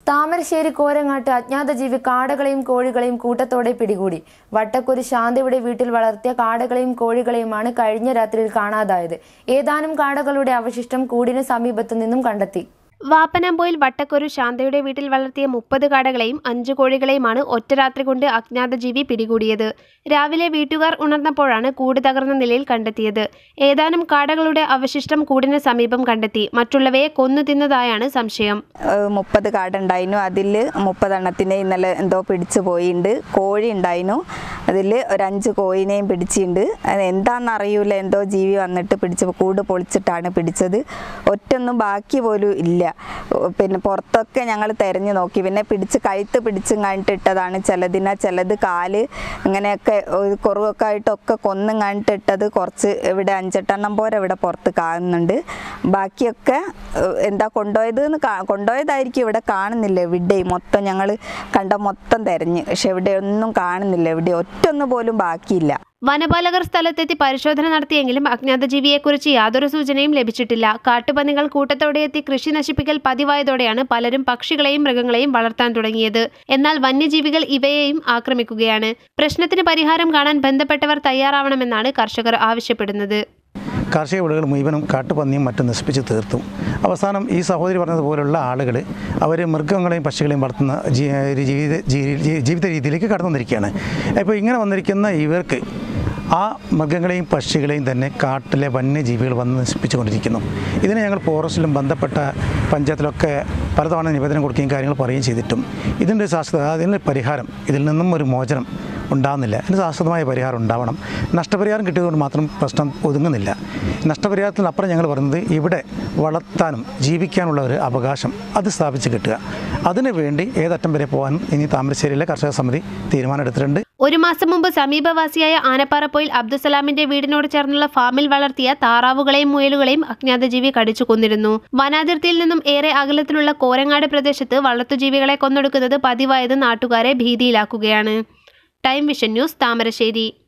താമരശ്ശേരി കോരങ്ങാട്ട് അജ്ഞാത ജീവി കാടകളെയും കോഴികളെയും കൂട്ടത്തോടെ പിടികൂടി വട്ടക്കുരി ശാന്തയുടെ വീട്ടിൽ വളർത്തിയ കാടകളെയും കോഴികളെയുമാണ് കഴിഞ്ഞ രാത്രിയിൽ കാണാതായത് ഏതാനും കാടകളുടെ അവശിഷ്ടം കൂടിന് സമീപത്തു നിന്നും കണ്ടെത്തി വാപ്പനാമ്പോയിൽ വട്ടക്കൊരു ശാന്തയുടെ വീട്ടിൽ വളർത്തിയ മുപ്പത് കാടകളെയും അഞ്ചു കോഴികളെയുമാണ് ഒറ്റ രാത്രി കൊണ്ട് അജ്ഞാത ജീവി പിടികൂടിയത് രാവിലെ വീട്ടുകാർ ഉണർന്നപ്പോഴാണ് കൂട് തകർന്ന നിലയിൽ കണ്ടെത്തിയത് ഏതാനും കാടകളുടെ അവശിഷ്ടം കൂടിന് സമീപം കണ്ടെത്തി മറ്റുള്ളവയെ കൊന്നു തിന്നതായാണ് സംശയം ഏഹ് മുപ്പത് കാടുണ്ടായിരുന്നു അതിൽ മുപ്പതെണ്ണത്തിനെ ഇന്നലെ എന്തോ പിടിച്ചു പോയിട്ടുണ്ട് കോഴി ഉണ്ടായിരുന്നു അതിൽ ഒരു അഞ്ച് കോഴിനെയും പിടിച്ചിട്ടുണ്ട് അത് എന്താണെന്ന് അറിയൂല എന്തോ ജീവി വന്നിട്ട് പിടിച്ച് കൂട് പൊളിച്ചിട്ടാണ് പിടിച്ചത് ഒറ്റൊന്നും ബാക്കി പോലും ഇല്ല പിന്നെ പുറത്തൊക്കെ ഞങ്ങൾ തിരഞ്ഞു നോക്കി പിന്നെ പിടിച്ച് കഴുത്ത് പിടിച്ചും കണ്ടിട്ടതാണ് ചിലതിനെ ചിലത് കാല് ഇങ്ങനെയൊക്കെ ഒരു കുറവൊക്കെ ആയിട്ടൊക്കെ കൊന്നും കണ്ടിട്ടത് കുറച്ച് ഇവിടെ അഞ്ചെട്ടെണ്ണം പോലെ ഇവിടെ പുറത്ത് കാണുന്നുണ്ട് ബാക്കിയൊക്കെ ഏഹ്, എന്താ കൊണ്ടുപോയത് എന്ന് കാ- കൊണ്ടുപോയതായിരിക്കും ഇവിടെ കാണുന്നില്ല എവിടെയും മൊത്തം ഞങ്ങൾ കണ്ട മൊത്തം തിരഞ്ഞ് പക്ഷെ ഇവിടെ ഒന്നും കാണുന്നില്ല എവിടെ ഒറ്റൊന്നു പോലും ബാക്കിയില്ല വനപാലകർ സ്ഥലത്തെത്തി പരിശോധന നടത്തിയെങ്കിലും അജ്ഞാത ജീവിയെക്കുറിച്ച് യാതൊരു സൂചനയും ലഭിച്ചിട്ടില്ല കാട്ടുപന്നികൾ കൂട്ടത്തോടെ എത്തി കൃഷി നശിപ്പിക്കൽ പതിവായതോടെയാണ് പലരും പക്ഷികളെയും മൃഗങ്ങളെയും വളർത്താൻ തുടങ്ങിയത് എന്നാൽ വന്യജീവികൾ ഇവയെയും ആക്രമിക്കുകയാണ് പ്രശ്നത്തിന് പരിഹാരം കാണാൻ ബന്ധപ്പെട്ടവർ തയ്യാറാവണമെന്നാണ് കർഷകർ ആവശ്യപ്പെടുന്നത് കാർഷിക വിളകൾ മുഴുവനും കാട്ടുപന്നിയും മറ്റും നശിപ്പിച്ച് തീർത്തു അവസാനം ഈ സഹോദരി പറഞ്ഞതുപോലുള്ള ആളുകൾ അവർ മൃഗങ്ങളെയും പക്ഷികളെയും വളർത്തുന്ന ജീ- ഒരു ജീവിത ജീ- ജീവിത രീതിയിലേക്ക് കടന്നു വന്നിരിക്കുകയാണ് അപ്പോൾ ഇങ്ങനെ വന്നിരിക്കുന്ന ഇവർക്ക് ആ മൃഗങ്ങളെയും പക്ഷികളെയും തന്നെ കാട്ടിലെ വന്യജീവികൾ വന്ന് നശിപ്പിച്ചുകൊണ്ടിരിക്കുന്നു ഇതിനെ ഞങ്ങൾ ഫോറസ്റ്റിലും ബന്ധപ്പെട്ട പഞ്ചായത്തിലൊക്കെ പലതവണ നിവേദനം കൊടുക്കുകയും കാര്യങ്ങൾ പറയുകയും ചെയ്തിട്ടും ഇതിൻ്റെ ശാശ്വത അതിൻ്റെ പരിഹാരം ഇതിൽ നിന്നും ഒരു മോചനം ഉണ്ടാകുന്നില്ല ഇതിന് ശാശ്വതമായ പരിഹാരം ഉണ്ടാവണം നഷ്ടപരിഹാരം കിട്ടിയതുകൊണ്ട് മാത്രം പ്രശ്നം ഒതുങ്ങുന്നില്ല നഷ്ടപരിഹാരത്തിനപ്പുറം ഞങ്ങൾ പറയുന്നത് ഇവിടെ വളർത്താനും ജീവിക്കാനുള്ള ഒരു അവകാശം അത് സ്ഥാപിച്ച് കിട്ടുക അതിനു വേണ്ടി ഏതറ്റം വരെ പോകാനും ഇനി താമരശ്ശേരിയിലെ കർഷക സമിതി തീരുമാനമെടുത്തിട്ടുണ്ട് ഒരു മാസം മുമ്പ് സമീപവാസിയായ ആനപ്പാറപ്പോയിൽ അബ്ദുസലാമിന്റെ വീടിനോട് ചേർന്നുള്ള ഫാമിൽ വളർത്തിയ താറാവുകളെയും മുയലുകളെയും അജ്ഞാതജീവി കടിച്ചു കൊന്നിരുന്നു വനാതിർത്തിയിൽ നിന്നും ഏറെ അകലത്തിലുള്ള കോരങ്ങാട് പ്രദേശത്ത് വളർത്തുജീവികളെ കൊന്നൊടുക്കുന്നത് പതിവായത് നാട്ടുകാരെ ഭീതിയിലാക്കുകയാണ് ടൈം വിഷൻ ന്യൂസ് താമരശ്ശേരി